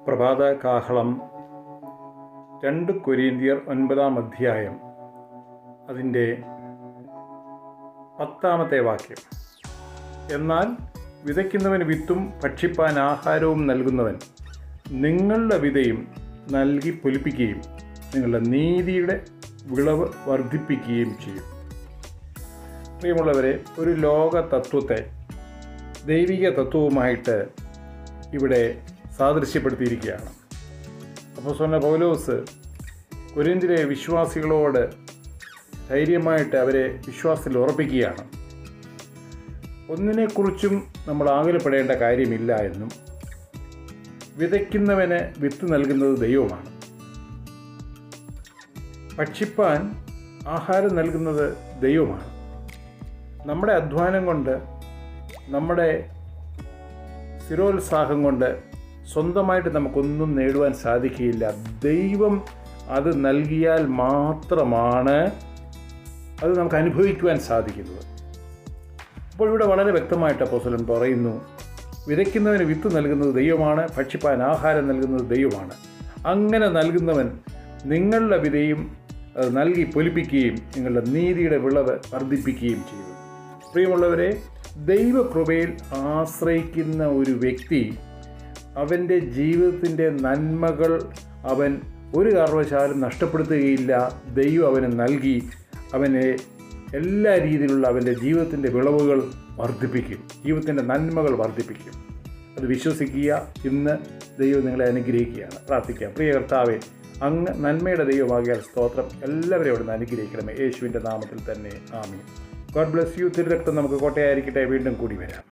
പ്രഭാത കാഹളം രണ്ട് കൊരീന്തിയർ ഒൻപതാം അധ്യായം അതിൻ്റെ പത്താമത്തെ വാക്യം എന്നാൽ വിതയ്ക്കുന്നവന് വിത്തും ഭക്ഷിപ്പാൻ ആഹാരവും നൽകുന്നവൻ നിങ്ങളുടെ വിതയും നൽകി പൊലിപ്പിക്കുകയും നിങ്ങളുടെ നീതിയുടെ വിളവ് വർദ്ധിപ്പിക്കുകയും ചെയ്യും പ്രിയമുള്ളവരെ ഒരു ലോക തത്വത്തെ ദൈവിക തത്വവുമായിട്ട് ഇവിടെ സാദൃശ്യപ്പെടുത്തിയിരിക്കുകയാണ് അപ്പോൾ സ്വന്ന പൗലോസ് കൊരിന്തിലെ വിശ്വാസികളോട് ധൈര്യമായിട്ട് അവരെ വിശ്വാസത്തിൽ ഉറപ്പിക്കുകയാണ് ഒന്നിനെക്കുറിച്ചും നമ്മൾ ആകുലപ്പെടേണ്ട കാര്യമില്ല എന്നും വിതയ്ക്കുന്നവന് വിത്ത് നൽകുന്നത് ദൈവമാണ് ഭക്ഷിപ്പാൻ ആഹാരം നൽകുന്നത് ദൈവമാണ് നമ്മുടെ അധ്വാനം കൊണ്ട് നമ്മുടെ സ്ഥിരോത്സാഹം കൊണ്ട് സ്വന്തമായിട്ട് നമുക്കൊന്നും നേടുവാൻ സാധിക്കുകയില്ല ദൈവം അത് നൽകിയാൽ മാത്രമാണ് അത് നമുക്ക് അനുഭവിക്കുവാൻ സാധിക്കുന്നത് അപ്പോൾ ഇവിടെ വളരെ വ്യക്തമായിട്ട് അപ്പോസ്തലൻ പറയുന്നു വിതയ്ക്കുന്നവന് വിത്ത് നൽകുന്നത് ദൈവമാണ് ഭക്ഷിപ്പാൻ ആഹാരം നൽകുന്നത് ദൈവമാണ് അങ്ങനെ നൽകുന്നവൻ നിങ്ങളുടെ വിതയും അത് നൽകി പൊലിപ്പിക്കുകയും നിങ്ങളുടെ നീതിയുടെ വിളവ് വർദ്ധിപ്പിക്കുകയും ചെയ്യും പ്രിയമുള്ളവരെ ദൈവകൃപയിൽ ആശ്രയിക്കുന്ന ഒരു വ്യക്തി അവൻ്റെ ജീവിതത്തിൻ്റെ നന്മകൾ അവൻ ഒരു കാരണവശാലും നഷ്ടപ്പെടുത്തുകയില്ല ദൈവം അവന് നൽകി അവനെ എല്ലാ രീതിയിലുള്ള അവൻ്റെ ജീവിതത്തിൻ്റെ വിളവുകൾ വർദ്ധിപ്പിക്കും ജീവിതത്തിൻ്റെ നന്മകൾ വർദ്ധിപ്പിക്കും അത് വിശ്വസിക്കുക ഇന്ന് ദൈവം നിങ്ങളെ അനുഗ്രഹിക്കുകയാണ് പ്രാർത്ഥിക്കാം പ്രിയ കർത്താവെ അങ്ങ് നന്മയുടെ ദൈവമാകിയാൽ സ്തോത്രം എല്ലാവരെയും അവിടുന്ന് അനുഗ്രഹിക്കണമേ യേശുവിൻ്റെ നാമത്തിൽ തന്നെ ആമീൻ ഗോഡ് ബ്ലെസ് യു തിരുരക്തം നമുക്ക് കോട്ടയായിരിക്കട്ടെ വീണ്ടും കൂടി വരാം